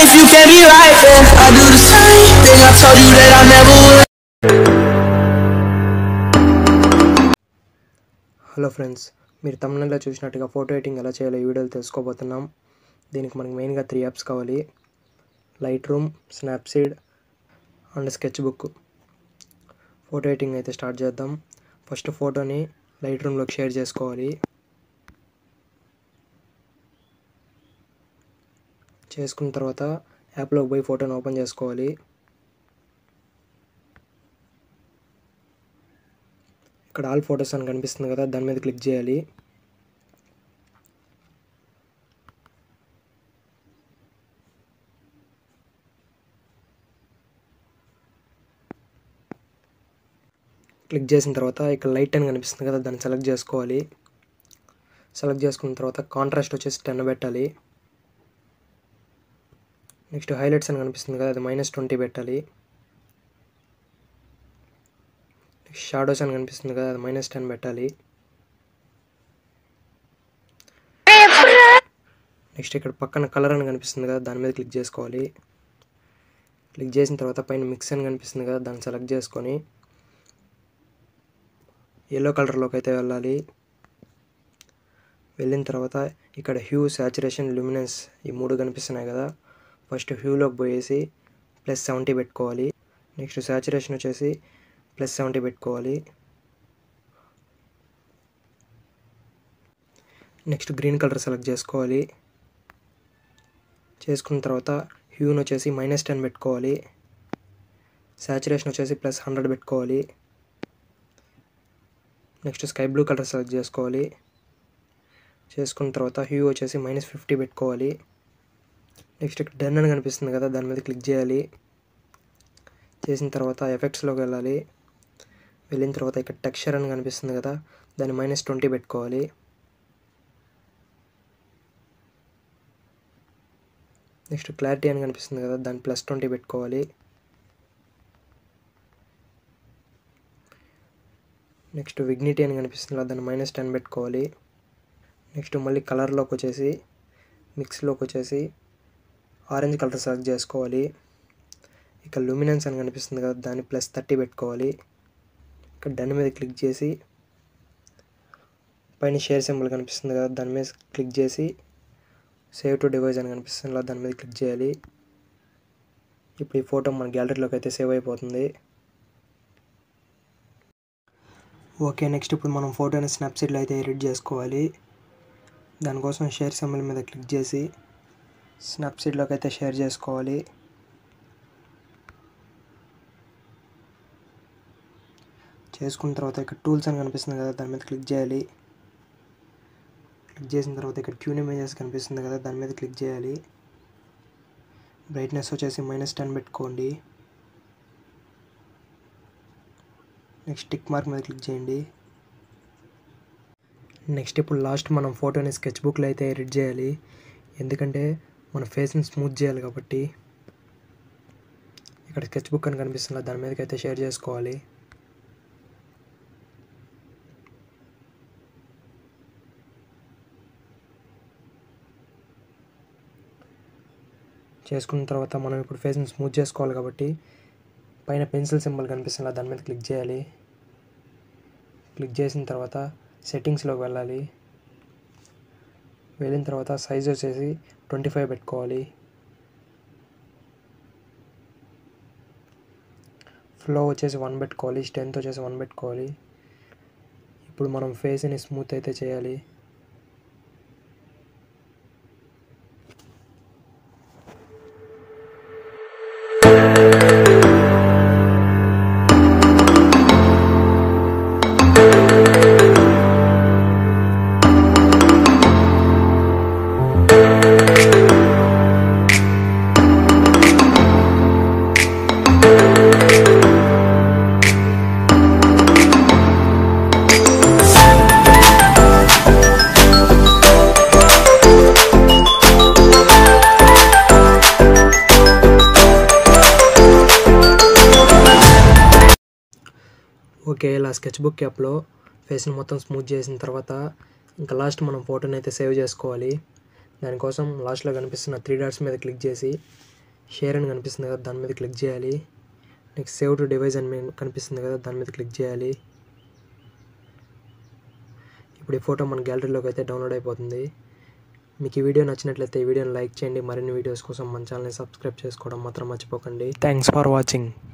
if you can be right, yeah. I do the same thing I told you that I never would. Hello friends మీరు తమిళలో చూసినట్టుగా photo editing ఎలా చేయాలో ఈ వీడియోలో తెలుసుకోబోతున్నాం దీనికి మనకి మెయిన్గా త్రీ యాప్స్ కావాలి Lightroom Snapseed and Sketchbook photo editing అయితే స్టార్ట్ చేద్దాం ఫస్ట్ ఫోటోని లైట్ రూమ్లోకి షేర్ చేసుకోవాలి చేసుకున్న తర్వాత యాప్లోకి పోయి ఫోటోని ఓపెన్ చేసుకోవాలి ఇక్కడ ఆల్ ఫొటోస్ అని కనిపిస్తుంది కదా దాని మీద క్లిక్ చేయాలి క్లిక్ చేసిన తర్వాత ఇక్కడ లైట్ అని కనిపిస్తుంది కదా దాన్ని సెలెక్ట్ చేసుకోవాలి సెలెక్ట్ చేసుకున్న తర్వాత కాంట్రాస్ట్ వచ్చేసి టెన్ పెట్టాలి నెక్స్ట్ హైలైట్స్ అని కనిపిస్తుంది కదా అది మైనస్ ట్వంటీ పెట్టాలి నెక్స్ట్ షాడోస్ అని కనిపిస్తుంది కదా అది మైనస్ టెన్ పెట్టాలి నెక్స్ట్ ఇక్కడ పక్కన కలర్ అని కనిపిస్తుంది కదా దాని మీద క్లిక్ చేసుకోవాలి క్లిక్ చేసిన తర్వాత పైన మిక్స్ అని కనిపిస్తుంది కదా దాన్ని సెలెక్ట్ చేసుకొని ఎల్లో కలర్లోకి అయితే వెళ్ళాలి వెళ్ళిన తర్వాత ఇక్కడ హ్యూ సాచురేషన్ ల్యూమినెన్స్ ఈ మూడు కనిపిస్తున్నాయి కదా ఫస్ట్ హ్యూలోకి పోయేసి ప్లస్ సెవెంటీ పెట్టుకోవాలి నెక్స్ట్ సాచురేషన్ వచ్చేసి ప్లస్ సెవెంటీ పెట్టుకోవాలి నెక్స్ట్ గ్రీన్ కలర్ సెలెక్ట్ చేసుకోవాలి చేసుకున్న తర్వాత హ్యూన్ వచ్చేసి మైనస్ టెన్ పెట్టుకోవాలి సాచురేషన్ వచ్చేసి ప్లస్ హండ్రెడ్ పెట్టుకోవాలి next sky blue colour select చేసుకోవాలి చేసుకున్న తర్వాత హ్యూ వచ్చేసి మైనస్ ఫిఫ్టీ పెట్టుకోవాలి నెక్స్ట్ ఇక్కడ డన్ అని కనిపిస్తుంది కదా దాని మీద క్లిక్ చేయాలి చేసిన తర్వాత ఎఫెక్ట్స్లోకి వెళ్ళాలి వెళ్ళిన తర్వాత ఇక్కడ టెక్స్చర్ అని కనిపిస్తుంది కదా దాన్ని మైనస్ ట్వంటీ పెట్టుకోవాలి నెక్స్ట్ క్లారిటీ అని కనిపిస్తుంది కదా దాన్ని ప్లస్ ట్వంటీ పెట్టుకోవాలి నెక్స్ట్ విగ్నిటీ అని కనిపిస్తుంది కదా దాన్ని మైనస్ టెన్ పెట్టుకోవాలి నెక్స్ట్ మళ్ళీ కలర్లోకి వచ్చేసి మిక్స్లోకి వచ్చేసి ఆరెంజ్ కలర్ సెలెక్ట్ చేసుకోవాలి ఇక లూమినెన్స్ అని కనిపిస్తుంది కదా దాన్ని ప్లస్ థర్టీ పెట్టుకోవాలి ఇక్కడ డన్ మీద క్లిక్ చేసి పైన షేర్ సింబల్ కనిపిస్తుంది కదా దాని మీద క్లిక్ చేసి సేవ్ టు డివైస్ అని కనిపిస్తుంది కదా దాని మీద క్లిక్ చేయాలి ఇప్పుడు ఈ ఫోటో మన గ్యాలరీలోకి అయితే సేవ్ అయిపోతుంది ఓకే నెక్స్ట్ ఇప్పుడు మనం ఫోటోని స్నాప్సీట్లో అయితే ఎడిట్ చేసుకోవాలి దానికోసం షేర్ సింబల్ మీద క్లిక్ చేసి స్నాప్సీట్లోకి అయితే షేర్ చేసుకోవాలి చేసుకున్న తర్వాత ఇక్కడ టూల్స్ అని కనిపిస్తుంది కదా దాని మీద క్లిక్ చేయాలి క్లిక్ చేసిన తర్వాత ఇక్కడ ట్యూన్ ఇమేజెస్ కనిపిస్తుంది కదా దాని మీద క్లిక్ చేయాలి బ్రైట్నెస్ వచ్చేసి మైనస్ టెన్ పెట్టుకోండి నెక్స్ట్ టిక్ మార్క్ మీద క్లిక్ చేయండి నెక్స్ట్ ఇప్పుడు లాస్ట్ మనం ఫోటోని స్కెచ్ బుక్లో అయితే ఎడిట్ చేయాలి ఎందుకంటే మన ఫేస్ని స్మూత్ చేయాలి కాబట్టి ఇక్కడ స్కెచ్ బుక్ అని కనిపిస్తుంది దాని మీదకి అయితే షేర్ చేసుకోవాలి చేసుకున్న తర్వాత మనం ఇప్పుడు ఫేస్ని స్మూత్ చేసుకోవాలి కాబట్టి పైన పెన్సిల్ సింబల్ కనిపిస్తుంది దాని మీద క్లిక్ చేయాలి క్లిక్ చేసిన తర్వాత సెట్టింగ్స్లోకి వెళ్ళాలి వెళ్ళిన తర్వాత సైజ్ వచ్చేసి ట్వంటీ ఫైవ్ పెట్టుకోవాలి ఫ్లో వచ్చేసి వన్ పెట్టుకోవాలి స్ట్రెంత్ వచ్చేసి వన్ పెట్టుకోవాలి ఇప్పుడు మనం ఫేస్ని స్మూత్ అయితే చేయాలి ఓకే ఇలా స్కెచ్ బుక్ యాప్లో ఫేస్ని మొత్తం స్మూత్ చేసిన తర్వాత ఇంకా లాస్ట్ మనం ఫోటోని అయితే సేవ్ చేసుకోవాలి దానికోసం లాస్ట్లో కనిపిస్తున్న త్రీ డాట్స్ మీద క్లిక్ చేసి షేర్ అని కనిపిస్తుంది కదా దాని మీద క్లిక్ చేయాలి నెక్స్ట్ సేవ్ టు డివైస్ అని మీ- కనిపిస్తుంది కదా దాని మీద క్లిక్ చేయాలి ఇప్పుడు ఈ ఫోటో మన గ్యాలరీలోకి అయితే డౌన్లోడ్ అయిపోతుంది మీకు ఈ వీడియో నచ్చినట్లయితే ఈ వీడియోని లైక్ చేయండి మరిన్ని వీడియోస్ కోసం మన ఛానల్ని సబ్స్క్రైబ్ చేసుకోవడం మాత్రం మర్చిపోకండి థ్యాంక్స్ ఫర్ వాచింగ్